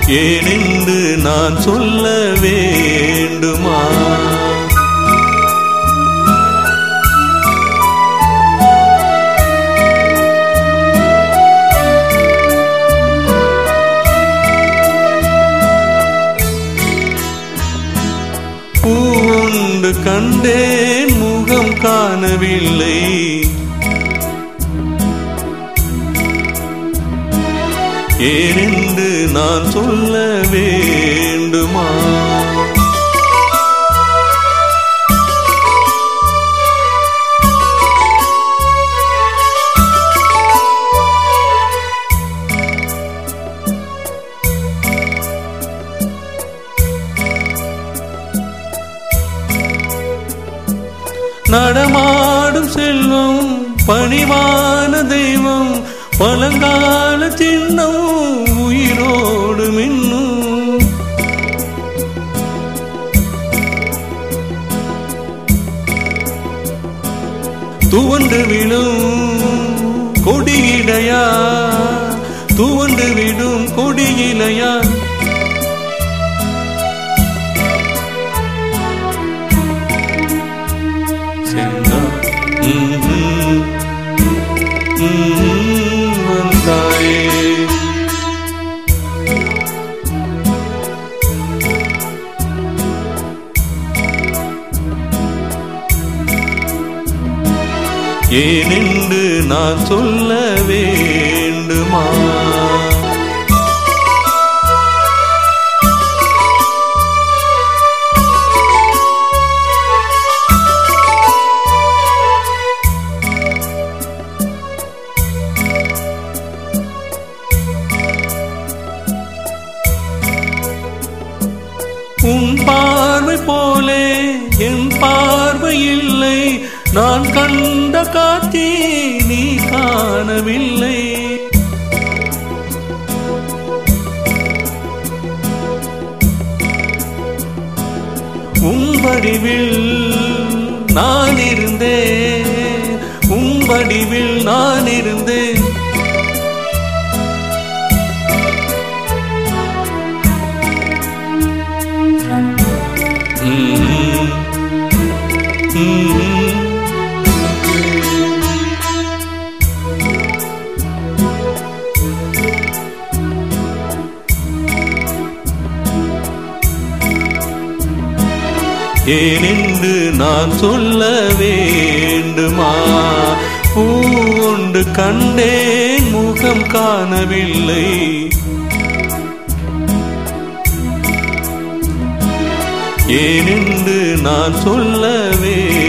ஏனென்று நான் சொல்ல வேண்டுமா பூண்டு கண்டேன் முகம் காணவில்லை ஏனென்று நான் சொல்ல வேண்டுமா நடமாடும் செல்வம் பணிவான தெய்வம் பழங்கால சின்னம் உயிரோடு மின்னும் துவண்டு விழும் கொடியிடையா துவண்டு விடும் கொடியிலையா சென்றா ம்ஹும். ம்ஹும் வந்தாயே ஏனென்று நான் சொல்ல வேண்டுமா உன் பார்வை போலே என் பார்வை இல்லை நான் கண்ட காட்சி நீ காணவில்லை உன் வடிவில் நான் இருந்தேன் உன் வடிவில் நான் இருந்தேன் ம்ஹும். ம்ஹும். ஏனென்று நான் சொல்ல வேண்டுமா பூண்டு கண்டேன் முகம் காணவில்லை ஏனென்று நான் சொல்ல வேண்டும்